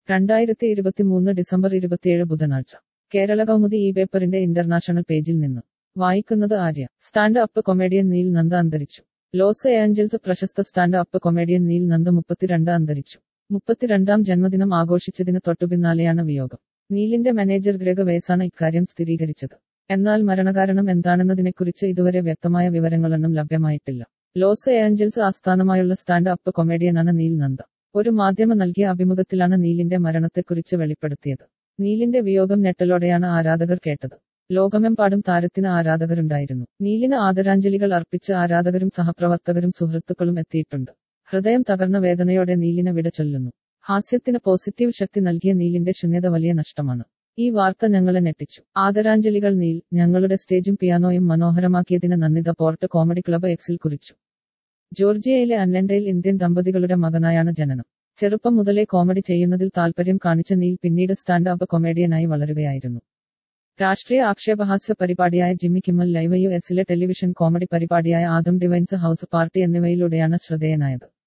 രണ്ടായിരത്തി ഇരുപത്തിമൂന്ന് ഡിസംബർ ഇരുപത്തിയേഴ് ബുധനാഴ്ച കേരള കൗമുദി ഈ പേപ്പറിന്റെ ഇന്റർനാഷണൽ പേജിൽ നിന്നും വായിക്കുന്നത് Arya stand up comedian Neel Nanda അന്തരിച്ചു ലോസ് ഏഞ്ചൽസ് പ്രശസ്ത stand up comedian Neel Nanda മുപ്പത്തിരണ്ട് അന്തരിച്ചു മുപ്പത്തിരണ്ടാം ജന്മദിനം ആഘോഷിച്ചതിന് തൊട്ടുപിന്നാലെയാണ് വിയോഗം നീലിന്റെ മാനേജർ ഗ്രേഗ് വേസാണ് ഇക്കാര്യം സ്ഥിരീകരിച്ചത് എന്നാൽ മരണകാരണം എന്താണെന്നതിനെക്കുറിച്ച് ഇതുവരെ വ്യക്തമായ വിവരങ്ങളൊന്നും ലഭ്യമായിട്ടില്ല ലോസ് ഏഞ്ചൽസ് ആസ്ഥാനമായുള്ള സ്റ്റാൻഡ് അപ്പ് കൊമേഡിയനാണ് നീൽ നന്ദ ഒരു മാധ്യമ നൽകിയ അഭിമുഖത്തിലാണ് നീലിന്റെ മരണത്തെക്കുറിച്ച് വെളിപ്പെടുത്തിയത് നീലിന്റെ വിയോഗം ഞെട്ടലോടെയാണ് ആരാധകർ കേട്ടത് ലോകമെമ്പാടും താരത്തിന് ആരാധകരുണ്ടായിരുന്നു നീലിന് ആദരാഞ്ജലികൾ അർപ്പിച്ച് ആരാധകരും സഹപ്രവർത്തകരും സുഹൃത്തുക്കളും എത്തിയിട്ടുണ്ട് ഹൃദയം തകർന്ന വേദനയോടെ നീലിന് വിട ചൊല്ലുന്നു ഹാസ്യത്തിന് പോസിറ്റീവ് ശക്തി നൽകിയ നീലിന്റെ ശൂന്യത വലിയ നഷ്ടമാണ് ഈ വാർത്ത ഞങ്ങളെ ഞെട്ടിച്ചു ആദരാഞ്ജലികൾ നീൽ ഞങ്ങളുടെ സ്റ്റേജും പിയാനോയും മനോഹരമാക്കിയതിന് നന്ദി ദ പോർട്ട് കോമഡി ക്ലബ് എക്സിൽ കുറിച്ചു ജോർജിയയിലെ അറ്റ്ലന്റയിൽ ഇന്ത്യൻ ദമ്പതികളുടെ മകനായാണ് ജനനം ചെറുപ്പം മുതലേ കോമഡി ചെയ്യുന്നതിൽ താൽപര്യം കാണിച്ച നീൽ പിന്നീട് സ്റ്റാൻഡ് അപ്പ് കൊമേഡിയനായി വളരുകയായിരുന്നു രാഷ്ട്രീയ ആക്ഷേപഹാസ്യ പരിപാടിയായ ജിമ്മി കിമ്മൽ ലൈവ് യു എസിലെ ടെലിവിഷൻ കോമഡി പരിപാടിയായ ആദം ഡിവൈൻസ് ഹൗസ് പാർട്ടി എന്നിവയിലൂടെയാണ് ശ്രദ്ധേയനായത്